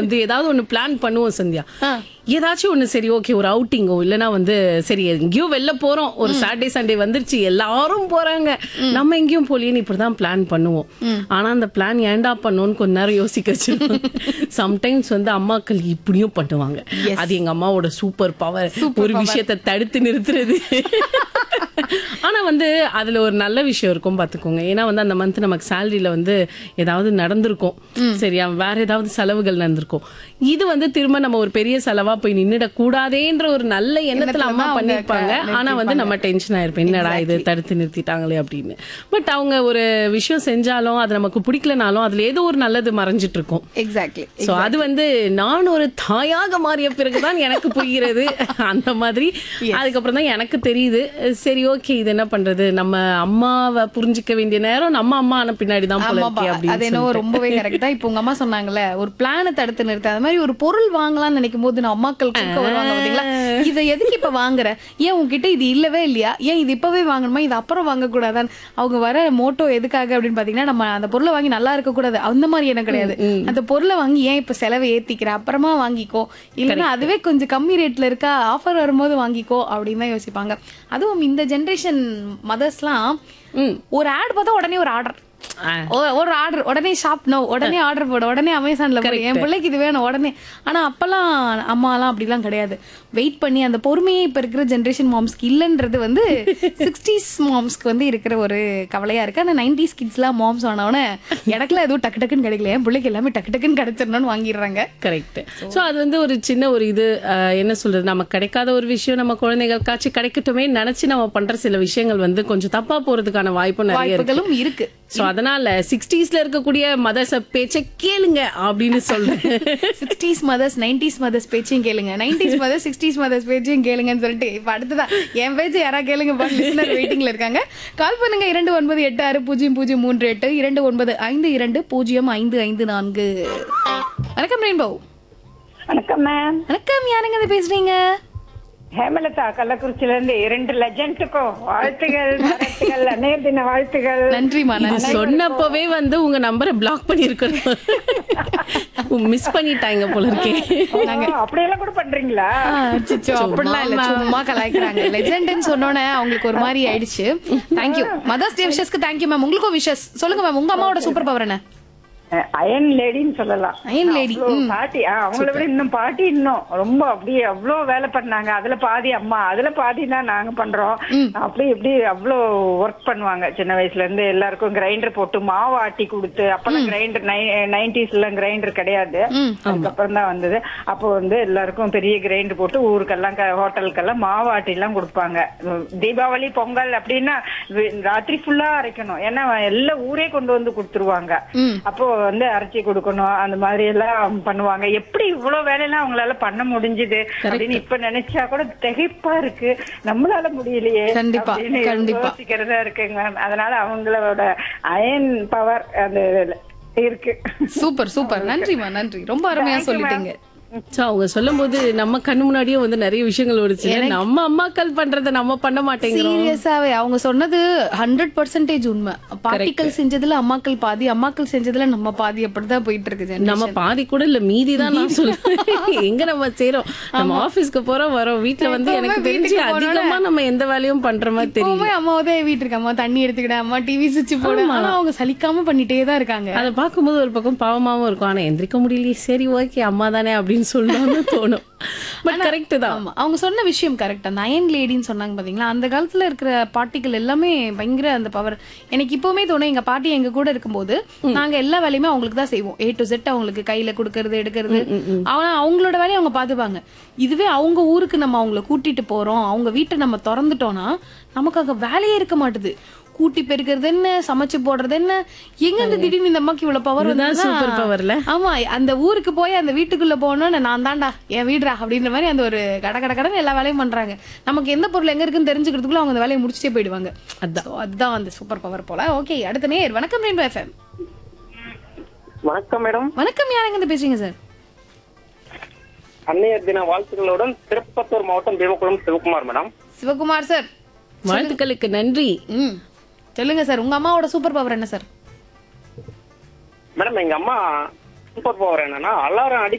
வந்து ஏதாவது ஒண்ணு பிளான் பண்ணுவோம் சந்தியா ஏதாச்சும் ஒண்ணு சரி ஓகே ஒரு அவுட்டிங்கோ இல்லனா வந்து சரி எங்கேயோ வெளில போறோம் ஒரு சாட்டர்டே சண்டே வந்துருச்சு எல்லாரும் போறாங்க நம்ம எங்கேயும் போலியேன்னு இப்படிதான் பிளான் பண்ணுவோம் ஆனா அந்த பிளான் ஏன்டா பண்ணோம்னு கொஞ்ச நேரம் யோசிக்க வச்சிருவோம் சம்டைம்ஸ் வந்து அம்மாக்கள் இப்படியும் பண்ணுவாங்க அது எங்க அம்மாவோட சூப்பர் பவர் ஒரு விஷயத்தை தடுத்து நிறுத்துறது ஆனா வந்து அதுல ஒரு நல்ல விஷயம் இருக்கும் பாத்துக்கோங்க ஏன்னா வந்து அந்த மந்த் நமக்கு சேலரியில வந்து ஏதாவது நடந்திருக்கும் சரியா வேற ஏதாவது செலவுகள் நடந்திருக்கும் இது வந்து திரும்ப நம்ம ஒரு பெரிய செலவா போய் நின்னுட கூடாதேன்ற ஒரு நல்ல எண்ணத்துல அம்மா அவங்க பண்ணிருப்பாங்க ஆனா வந்து நம்ம டென்ஷன் ஆயிருப்போம் என்னடா இது தடுத்து நிறுத்திட்டாங்களே அப்படின்னு பட் அவங்க ஒரு விஷயம் செஞ்சாலும் அது நமக்கு பிடிக்கலனாலும் அதுல ஏதோ ஒரு நல்லது மறைஞ்சிட்டு இருக்கும் எக்ஸாக்ட்லி சோ அது வந்து நான் ஒரு தாயாக மாறிய பிறகுதான் எனக்கு புரிகிறது அந்த மாதிரி அதுக்கப்புறம் தான் எனக்கு தெரியுது சரி ஓகே இது என்ன பண்றது நம்ம அம்மாவை புரிஞ்சுக்க வேண்டிய நேரம் நம்ம அம்மா ஆன பின்னாடி தான் போல ஆமாப்பா இருக்கே அது அப்படின்னு என்னவோ ரொம்பவே கரெக்ட் தான் இப்போ உங்க அம்மா சொன்னாங்கல்ல ஒரு பிளானை தடுத்து நிறுத்த அது மாதிரி ஒரு பொருள் வாங்கலாம்னு நினைக்கும் போது நான் அம்மாக்கள் குறுக்க வருவாங்க பாத்தீங்களா இதை எதுக்கு இப்ப வாங்குற ஏன் உன்கிட்ட இது இல்லவே இல்லையா ஏன் இது இப்பவே வாங்கணுமா இது அப்புறம் வாங்க கூடாதான் அவங்க வர மோட்டோ எதுக்காக அப்படின்னு பாத்தீங்கன்னா நம்ம அந்த பொருளை வாங்கி நல்லா இருக்க கூடாது அந்த மாதிரி எனக்கு கிடையாது அந்த பொருளை வாங்கி ஏன் இப்ப செலவை ஏத்திக்கிற அப்புறமா வாங்கிக்கோ இல்லைன்னா அதுவே கொஞ்சம் கம்மி ரேட்ல இருக்கா ஆஃபர் வரும்போது வாங்கிக்கோ அப்படின்னு தான் யோசிப்பாங்க அதுவும் இந்த ஜென்ரேஷன் மதர்ஸ்லாம் ஒரு ஆட் பார்த்தா உடனே ஒரு ஆர்டர் ஆ. ஒ- ஒரு ஆர்டர் உடனே ஷாப் நோ உடனே ஆர்டர் போடு உடனே அமேசான்ல போடு என் பிள்ளைக்கு இது வேணும் உடனே ஆனா அப்பெல்லாம் அம்மாலாம் அப்படிலாம் கிடையாது வெயிட் பண்ணி அந்த பொறுமையே இப்ப இருக்கிற ஜென்ரேஷன் மாம்ஸ்க்கு இல்லைன்றது வந்து சிக்ஸ்டீஸ் மாம்ஸ்க்கு வந்து இருக்கிற ஒரு கவலையா இருக்கு ஆனா நைன்டிஸ் கிட்ஸ்லாம் மாம்ஸ் ஆனவனே எனக்குலாம் எதுவும் டக்கு டக்குன்னு கிடைக்கல என் பிள்ளைக்கு எல்லாமே டக்கு டக்குன்னு கிடைச்சிடணும்னு வாங்கிடுறாங்க கரெக்ட் சோ அது வந்து ஒரு சின்ன ஒரு இது அஹ், என்ன சொல்றது நமக்கு கிடைக்காத ஒரு விஷயம் நம்ம குழந்தைகளுக்காச்சும் கிடைக்கட்டுமே நினைச்சு நம்ம பண்ற சில விஷயங்கள் வந்து கொஞ்சம் தப்பா போறதுக்கான வாய்ப்பு நிறைய இருக்கு வாய்ப்புகளும் இருக்கு சோ அதனால சிக்ஸ்டீஸ்ல இருக்கக்கூடிய மதர்ஸ பேச்ச கேளுங்க அப்படின்னு சொல்றேன் சிக்ஸ்டீஸ் மதர்ஸ் நைன்டிஸ் மதர்ஸ் பேச்சையும் கேளுங்க நைன்டிஸ் மதர்ஸ் சிக்ஸ்டீஸ் மதர்ஸ் பேச்சையும் கேளுங்கன்னு சொல்லிட்டு இப்ப அடுத்ததா என் பேச்சு யாரா கேளுங்க லிசனர் வெயிட்டிங்ல இருக்காங்க கால் பண்ணுங்க இரண்டு ஒன்பது எட்டு ஆறு பூஜ்ஜியம் பூஜ்ஜியம் மூன்று எட்டு இரண்டு ஒன்பது ஐந்து இரண்டு பூஜ்ஜியம் ஐந்து ஐந்து நான்கு வணக்கம் ரெயின்போ வணக்கம் மேம் வணக்கம் யாருங்க இது பேசுறீங்க ஹேமலதா கள்ளக்குறிச்சியில இருந்து இரண்டு லெஜண்ட்டுக்கும் வாழ்த்துகள் பாராட்டுகள் அன்னையர் தின வாழ்த்துகள் நன்றிமா இது நன்றி சொன்னப்பவே வந்து உங்க நம்பரை பிளாக் பண்ணிருக்கணும் மிஸ் பண்ணிட்டாங்க போல இருக்கே ஓ, அப்படியெல்லாம் கூட பண்றீங்களா ஆ, அச்சச்சோ, அப்படிலாம் இல்ல சும்மா கலாய்க்கிறாங்க லெஜெண்ட்னு சொன்னோன்னே அவங்களுக்கு ஒரு மாதிரி ஆயிடுச்சு தேங்க்யூ மதர்ஸ் டே விஷஸ்க்கு தேங்க்யூ மேம் உங்களுக்கும் விஷஸ் சொல்லுங்க மேம் உங்க அம்மாவோட சூப்பர் பவர் என்ன அஹ், அயன் லேடின்னு சொல்லலாம் அயன் லேடி அவ்வளோ பாட்டி ஆ, அவங்கள விட இன்னும் பாட்டி இன்னும் ரொம்ப அப்படியே அவ்வளோ வேலை பண்ணாங்க அதுல பாதி அம்மா அதுல பாதி தான் நாங்க பண்றோம் அப்படி இப்படி அவ்வளோ ஒர்க் பண்ணுவாங்க சின்ன வயசுல இருந்து எல்லாருக்கும் கிரைண்டர் போட்டு மாவு ஆட்டி கொடுத்து அப்பெல்லாம் கிரைண்டர் நைன்டிஸ்ல கிரைண்டர் கிடையாது அதுக்கப்புறம் தான் வந்தது அப்போ வந்து எல்லாருக்கும் பெரிய கிரைண்டர் போட்டு ஊருக்கெல்லாம் க- ஹோட்டலுக்கெல்லாம் மாவு ஆட்டி எல்லாம் கொடுப்பாங்க உம், தீபாவளி பொங்கல் அப்படின்னா வி- ராத்திரி ஃபுல்லா அரைக்கணும் ஏன்னா எல்லா ஊரே கொண்டு வந்து கொடுத்துருவாங்க அப்போ வந்து அரைச்சி கொடுக்கணும் அந்த மாதிரி எல்லாம் பண்ணுவாங்க எப்படி இவ்வளவு வேலையெல்லாம் அவங்களால பண்ண முடிஞ்சது அப்படின்னு இப்ப நினைச்சா கூட திகைப்பா இருக்கு நம்மளால முடியலையே கண்டிப்பா, அப்படின்னு கண்டிப்பா. யோசிக்கிறதா இருக்குங்க மேம் அதனால அவங்களோட அயன் பவர் அந்த இதுல இருக்கு சூப்பர் சூப்பர் நன்றிமா நன்றி ரொம்ப அருமையா Thank you, சொல்லிட்டீங்க சோ அவங்க சொல்லும் போது நம்ம கண்ணு முன்னாடியே வந்து நிறைய விஷயங்கள் ஓடுச்சு நம்ம அம்மாக்கள் பண்றத நம்ம பண்ண மாட்டேங்கிறோம் சீரியஸாவே அவங்க சொன்னது ஹண்ட்ரட் பர்சன்டேஜ் உண்மை பாட்டிகள் செஞ்சதுல அம்மாக்கள் பாதி அம்மாக்கள் செஞ்சதுல நம்ம பாதி அப்படிதான் போயிட்டு இருக்கு generation. நம்ம பாதி கூட இல்ல மீதி தான் நான் சொல்லுவேன் எங்க நம்ம செய்றோம் நம்ம ஆபீஸ்க்கு போறோம் வரோம் வீட்ல வந்து எப்பவுமே எனக்கு தெரிஞ்சு வீட்டுக்கு போனோனே- அதிகமா நம்ம எந்த வேலையும் பண்ற மாதிரி தெரியல எப்பவுமே அம்மாவதே வீட்டு இருக்கு அம்மா தண்ணி எடுத்துக்கிட அம்மா டிவி சுவிட்ச் போடு ஆனா அவங்க சலிக்காம பண்ணிட்டே தான் இருக்காங்க அதை பார்க்கும்போது ஒரு பக்கம் பாவமாவும் இருக்கும் ஆனா எந்திரிக்க முடியலையே சரி ஓகே அம்மா தானே அப்படின்னு சொல்லணும்னு தோணும் பட் கரெக்ட் தான் ஆமா அவங்க சொன்ன விஷயம் கரெக்ட் அந்த அயன் லேடின்னு சொன்னாங்க பாத்தீங்களா அந்த காலத்துல இருக்கிற பாட்டிகள் எல்லாமே பயங்கர அந்த பவர் எனக்கு இப்பவுமே தோணும் எங்க பாட்டி எங்க கூட இருக்கும்போது நாங்க எல்லா வேலையுமே அவங்களுக்கு தான் செய்வோம் ஏ டு செட் அவங்களுக்கு கையில கொடுக்கறது எடுக்கிறது ஆனா அவங்களோட வேலையை அவங்க பாத்துப்பாங்க இதுவே அவங்க ஊருக்கு நம்ம அவங்கள கூட்டிட்டு போறோம் அவங்க வீட்டை நம்ம திறந்துட்டோம்னா நமக்கு அங்க வேலையே இருக்க மாட்டுது கூட்டி பெருக்கிறது என்ன சமைச்சு போடுறது என்ன எங்க இருந்து திடீர்னு இந்த அம்மாக்கு இவ்வளவு பவர் இதுதான் super power ல. ஆமா அந்த ஊருக்கு போய் அந்த வீட்டுக்குள்ள போனோன்னு நான் தான்டா என் வீடுடா அப்படின்ற மாதிரி அந்த ஒரு கட கட கடன்னு எல்லா வேலையும் பண்றாங்க நமக்கு எந்த பொருள் எங்க இருக்குன்னு தெரிஞ்சுக்கிறதுக்குள்ள அவங்க அந்த வேலையை முடிச்சுட்டே போயிடுவாங்க அதான். So, அதுதான் அந்த சூப்பர் பவர் போல ஓகே அடுத்த நேர் வணக்கம் ரெயின்போ எஃப்எம் வணக்கம் மேடம் வணக்கம் யாருங்க இருந்து பேசுறீங்க சார் அன்னையர் தின வாழ்த்துக்களுடன் திருப்பத்தூர் மாவட்டம் பீமக்குளம் சிவகுமார் மேடம் சிவகுமார் சார் வாழ்த்துக்களுக்கு நன்றி ம் சொல்லுங்க சார் உங்க அம்மாவோட சூப்பர் பவர் என்ன சார் மேடம் எங்க அம்மா சூப்பர் பவர் என்னன்னா அலாரம் அடி